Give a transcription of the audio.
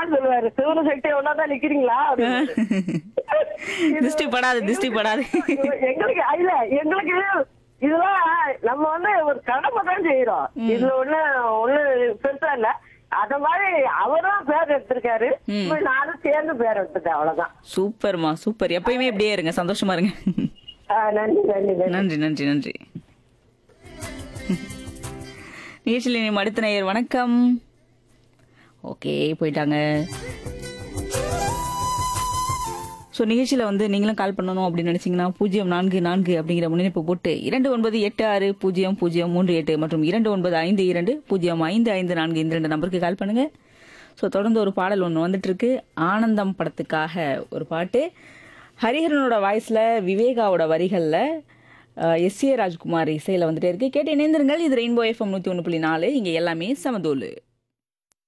அம்மான்னு சொல்லுவாரு சிவன சக்தி ஒன்னாதான் நிக்கிறீங்களா அப்படின்னு. திருஷ்டி படாது திருஷ்டி படாது எங்களுக்கு இல்ல எங்களுக்கு இதெல்லாம் நம்ம வந்து ஒரு கடமை தான் செய்யறோம் இதுல ஒண்ணு ஒண்ணு பெருசா இல்ல அத மாதிரி அவரும் பேர் எடுத்திருக்காரு இப்ப நானும் சேர்ந்து பேர் எடுத்துட்டேன் அவ்வளவுதான் சூப்பர்மா சூப்பர் எப்பயுமே இப்படியே இருங்க சந்தோஷமா இருங்க ஆ, நன்றி நன்றி நன்றி நன்றி நன்றி நன்றி நிகழ்ச்சியில் இனி அடுத்த நேயர் வணக்கம் ஓகே போயிட்டாங்க ஸோ நிகழ்ச்சியில் வந்து நீங்களும் கால் பண்ணணும் அப்படின்னு நினைச்சீங்கன்னா பூஜ்ஜியம் நான்கு நான்கு அப்படிங்கிற முன்னிணைப்பு போட்டு இரண்டு ஒன்பது எட்டு ஆறு பூஜ்ஜியம் பூஜ்ஜியம் மூன்று எட்டு மற்றும் இரண்டு ஒன்பது ஐந்து இரண்டு பூஜ்ஜியம் ஐந்து ஐந்து நான்கு இந்த ரெண்டு நம்பருக்கு கால் பண்ணுங்க ஸோ தொடர்ந்து ஒரு பாடல் ஒன்று வந்துட்டு இருக்கு ஆனந்தம் படத்துக்காக ஒரு பாட்டு ஹரிஹரனோட வாய்ஸ்ல விவேகாவோட வரிகளில் எஸ் ஏ ராஜ்குமார் இசையில் வந்துட்டே இருக்கு கேட்டு இணைந்திருங்கள் இது ரெயின்போ எஃப்எம் நூற்றி ஒன்று புள்ளி நாலு இங்கே எல்லாமே சமதோலு